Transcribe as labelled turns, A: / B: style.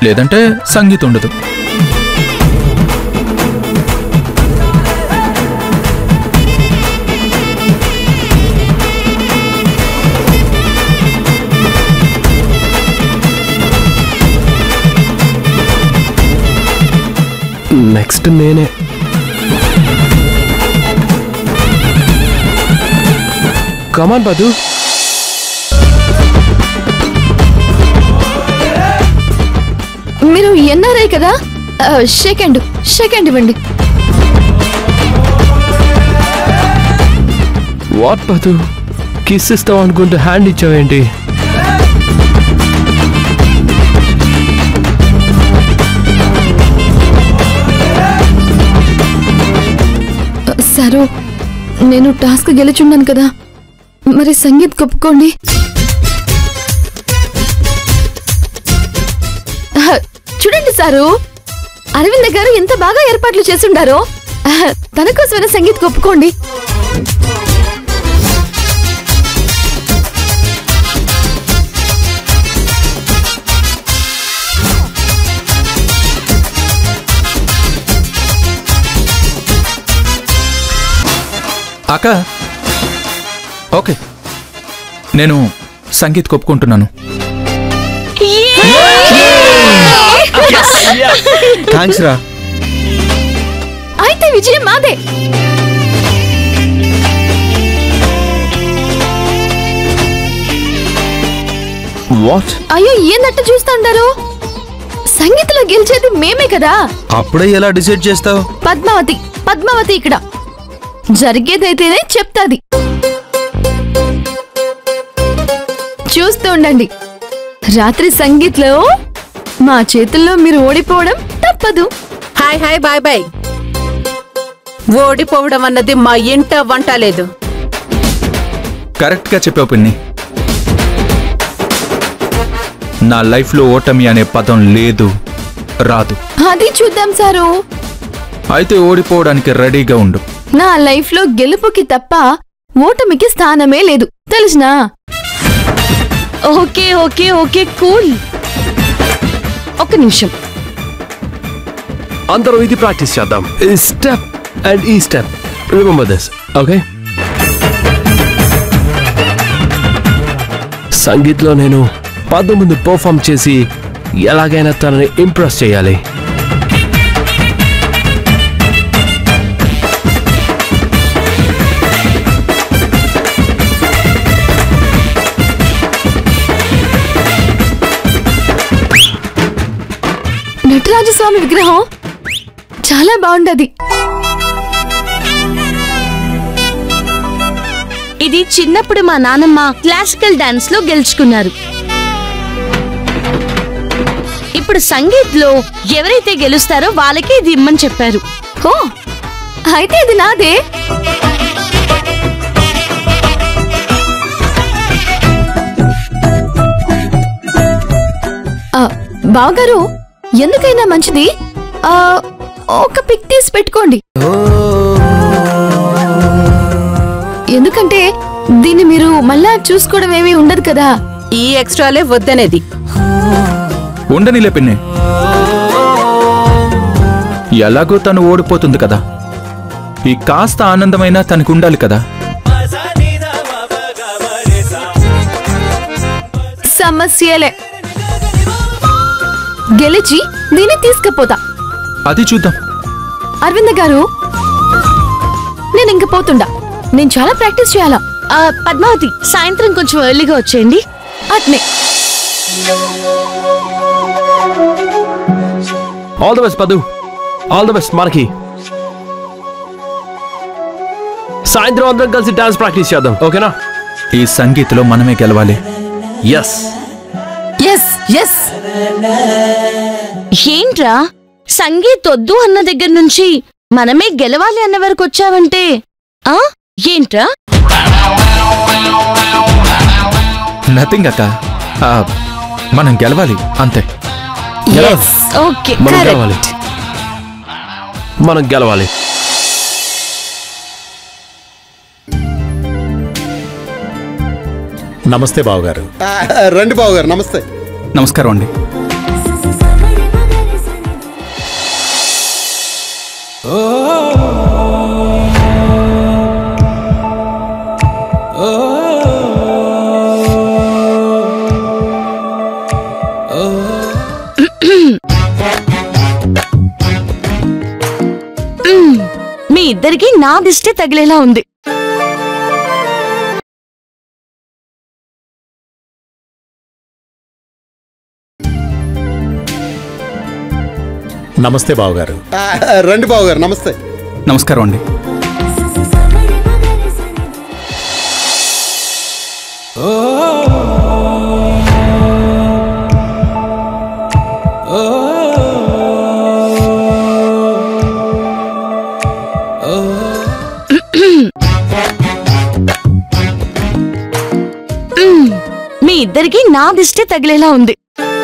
A: లేదంటే సంగీతం ఉండదు
B: నెక్స్ట్ నేనే కమాన్ బదు
C: మీరు ఎన్ఆర్ఐ కదా సెకండ్ సెకండ్ ఇవ్వండి
B: వాట్ బదు కిస్ ఇస్తావు అనుకుంటే హ్యాండ్ ఇచ్చావేంటి
C: సరు నేను టాస్క్ గెలుచున్నాను కదా మరి సంగీత్ కొప్పుకోండి ఆహ్, చూడండి సారు అరవింద్ గారు ఎంత బాగా ఏర్పాట్లు చేస్తుండారో ఆహ్, తన కోసమైనా సంగీత్ కొప్పుకోండి
A: అక్క ఓకే నేను సంగీత్ కొప్పుకుంటున్నాను థ్యాంక్స్ రా
C: అయితే విజయం మాదే
B: వాట్
C: అయ్యో ఏందట్టు చూస్తా ఉంటారు సంగీత్లో గెలిచేది మేమే కదా
D: అప్పుడే ఎలా డిసైడ్ చేస్తావు
C: పద్మావతి పద్మావతి ఇక్కడ జరిగేదైతేనే చెప్తాది చూస్తూ ఉండండి రాత్రి సంగీత్లో మా చేతుల్లో మీరు ఓడిపోవడం తప్పదు
E: హాయ్ హాయ్ బాయ్ బాయ్ ఓడిపోవడం అన్నది మా ఇంట వంట లేదు
A: కరెక్ట్గా చెప్పావు పిన్ని నా లైఫ్లో ఓటమి అనే పదం లేదు రాదు
C: అది చూద్దాం సారు
A: అయితే ఓడిపోవడానికి రెడీగా ఉండు
C: నా లైఫ్లో గెలుపుకి తప్ప ఓటమికి స్థానమే లేదు తెలుసునా
F: ఓకే ఓకే ఓకే కూల్ ఒక్క నిమిషం
B: అందరం ఇది ప్రాక్టీస్ చేద్దాం ఈ స్టెప్ అండ్ ఈ స్టెప్ రిమెంబర్ దిస్ ఓకే సంగీత్లో నేను పద్దు ముందు పర్ఫామ్ చేసి ఎలాగైనా తనని ఇంప్రెస్ చేయాలి
C: నటరాజస్వామి విగ్రహం చాలా బాగుండది
F: ఇది చిన్నప్పుడు మా నానమ్మ క్లాసికల్ డాన్స్ లో గెలుచుకున్నారు ఇప్పుడు సంగీత్ లో ఎవరైతే గెలుస్తారో వాళ్ళకే ఇది ఇమ్మని చెప్పారు
C: ఓ అయితే ఇది నాదే ఆ, బావగారు ఎందుకైనా మంచిది ఆ, ఒక పిక్ తీసి పెట్టుకోండి ఎందుకంటే దీన్ని మీరు మళ్ళా చూసుకోవడం ఏమీ ఉండదు కదా
E: ఈ ఎక్స్ట్రాలే వద్దనేది
A: ఉండనిలే పిన్ని ఎలాగో తను ఓడిపోతుంది కదా ఈ కాస్త ఆనందమైనా తనకు ఉండాలి కదా
C: సమస్యలే గెలిచి దీన్ని తీసుకుపోతా
A: అది చూద్దాం
C: అరవింద్ గారు నేను ఇంక పోతుండా నేను చాలా ప్రాక్టీస్ చేయాలా
F: ఆ, పద్మావతి సాయంత్రం కొంచెం ఎర్లీగా వచ్చేయండి
C: అట్నే
B: ఆల్ ద బెస్ట్ పదు ఆల్ ద బెస్ట్ మనకి సాయంత్రం అందరం కలిసి డాన్స్ ప్రాక్టీస్ చేద్దాం ఓకేనా
A: ఈ సంగీత్లో మనమే గెలవాలి
B: ఎస్
C: ఎస్ ఎస్
F: ఏంట్రా సంగీత్ వద్దు అన్న దగ్గర నుంచి మనమే గెలవాలి అన్న వరకు వచ్చావంటే ఆ ఏంట్రా
A: నథింగ్ అక్క ఆ, మనం గెలవాలి అంతే
F: ఓకే
B: మనం
F: కరెక్ట్
B: గెలవాలి మనం గెలవాలి
G: నమస్తే బావగారు
H: రండి బాబు గారు నమస్తే
A: నమస్కారం అండి
F: మ్మ్. మీ ఇద్దరికి నా దిష్టి తగిలేలా ఉంది
G: నమస్తే బావగారు
H: ఆ, రండి బాబు గారు నమస్తే
A: నమస్కారం అండి
F: మ్మ్. మీ ఇద్దరికి నా దిష్టి తగిలేలా ఉంది